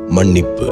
மன்னிப்பு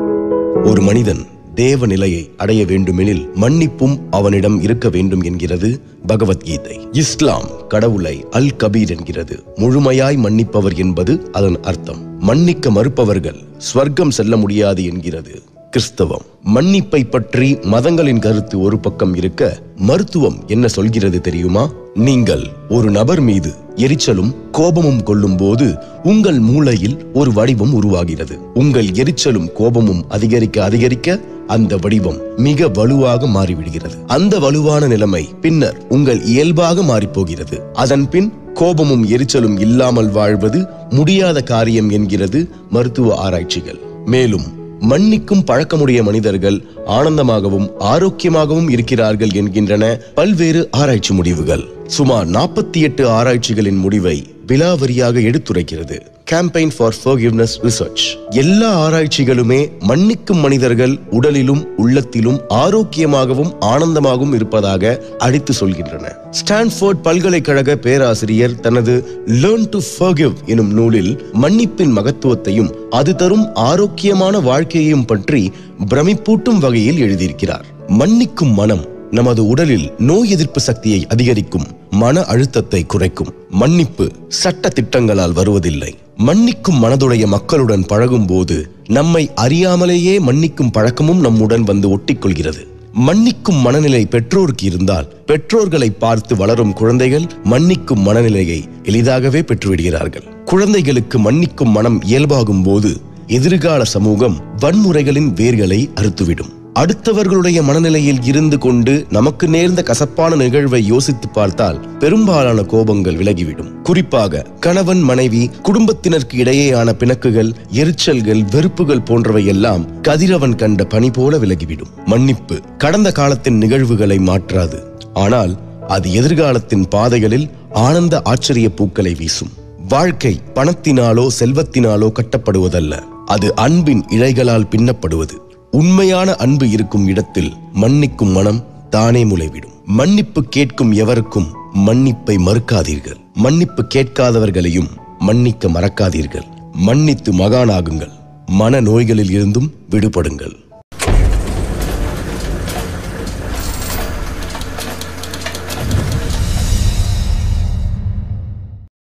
ஒரு மனிதன் தேவ நிலையை அடைய வேண்டுமெனில் மன்னிப்பும் அவனிடம் இருக்க வேண்டும் என்கிறது பகவத்கீதை இஸ்லாம் கடவுளை அல் கபீர் என்கிறது முழுமையாய் மன்னிப்பவர் என்பது அதன் அர்த்தம் மன்னிக்க மறுப்பவர்கள் ஸ்வர்க்கம் செல்ல முடியாது என்கிறது கிறிஸ்தவம் மன்னிப்பை பற்றி மதங்களின் கருத்து ஒரு பக்கம் இருக்க மருத்துவம் என்ன சொல்கிறது தெரியுமா நீங்கள் ஒரு நபர் மீது எரிச்சலும் கோபமும் கொள்ளும் போது உங்கள் மூளையில் ஒரு வடிவம் உருவாகிறது உங்கள் எரிச்சலும் கோபமும் அதிகரிக்க அதிகரிக்க அந்த வடிவம் மிக வலுவாக மாறிவிடுகிறது அந்த வலுவான நிலைமை பின்னர் உங்கள் இயல்பாக மாறிப்போகிறது அதன் பின் கோபமும் எரிச்சலும் இல்லாமல் வாழ்வது முடியாத காரியம் என்கிறது மருத்துவ ஆராய்ச்சிகள் மேலும் மன்னிக்கும் பழக்கமுடைய மனிதர்கள் ஆனந்தமாகவும் ஆரோக்கியமாகவும் இருக்கிறார்கள் என்கின்றன பல்வேறு ஆராய்ச்சி முடிவுகள் சுமார் நாற்பத்தி எட்டு ஆராய்ச்சிகளின் முடிவை விலாவரியாக எடுத்துரைக்கிறது கேம்பெயின் ஃபார் ஃபர்கிவ்னஸ் ரிசர்ச் எல்லா ஆராய்ச்சிகளுமே மன்னிக்கும் மனிதர்கள் உடலிலும் உள்ளத்திலும் ஆரோக்கியமாகவும் ஆனந்தமாகவும் இருப்பதாக அடித்து சொல்கின்றன ஸ்டான்ஃபோர்ட் பல்கலைக்கழக பேராசிரியர் தனது லேர்ன் டு ஃபர்கிவ் எனும் நூலில் மன்னிப்பின் மகத்துவத்தையும் அது தரும் ஆரோக்கியமான வாழ்க்கையையும் பற்றி பிரமிப்பூட்டும் வகையில் எழுதியிருக்கிறார் மன்னிக்கும் மனம் நமது உடலில் நோய் எதிர்ப்பு சக்தியை அதிகரிக்கும் மன அழுத்தத்தை குறைக்கும் மன்னிப்பு சட்ட திட்டங்களால் வருவதில்லை மன்னிக்கும் மனதுடைய மக்களுடன் பழகும்போது நம்மை அறியாமலேயே மன்னிக்கும் பழக்கமும் நம்முடன் வந்து ஒட்டிக்கொள்கிறது மன்னிக்கும் மனநிலை பெற்றோருக்கு இருந்தால் பெற்றோர்களை பார்த்து வளரும் குழந்தைகள் மன்னிக்கும் மனநிலையை எளிதாகவே பெற்றுவிடுகிறார்கள் குழந்தைகளுக்கு மன்னிக்கும் மனம் இயல்பாகும் போது எதிர்கால சமூகம் வன்முறைகளின் வேர்களை அறுத்துவிடும் அடுத்தவர்களுடைய மனநிலையில் இருந்து கொண்டு நமக்கு நேர்ந்த கசப்பான நிகழ்வை யோசித்து பார்த்தால் பெரும்பாலான கோபங்கள் விலகிவிடும் குறிப்பாக கணவன் மனைவி குடும்பத்தினருக்கு இடையேயான பிணக்குகள் எரிச்சல்கள் வெறுப்புகள் போன்றவை எல்லாம் கதிரவன் கண்ட பனி போல விலகிவிடும் மன்னிப்பு கடந்த காலத்தின் நிகழ்வுகளை மாற்றாது ஆனால் அது எதிர்காலத்தின் பாதைகளில் ஆனந்த ஆச்சரிய பூக்களை வீசும் வாழ்க்கை பணத்தினாலோ செல்வத்தினாலோ கட்டப்படுவதல்ல அது அன்பின் இழைகளால் பின்னப்படுவது உண்மையான அன்பு இருக்கும் இடத்தில் மன்னிக்கும் மனம் தானே முளைவிடும் மன்னிப்பு கேட்கும் எவருக்கும் மன்னிப்பை மறுக்காதீர்கள் மன்னிப்பு கேட்காதவர்களையும் மன்னிக்க மறக்காதீர்கள் மன்னித்து மகானாகுங்கள் மன நோய்களில் இருந்தும் விடுபடுங்கள்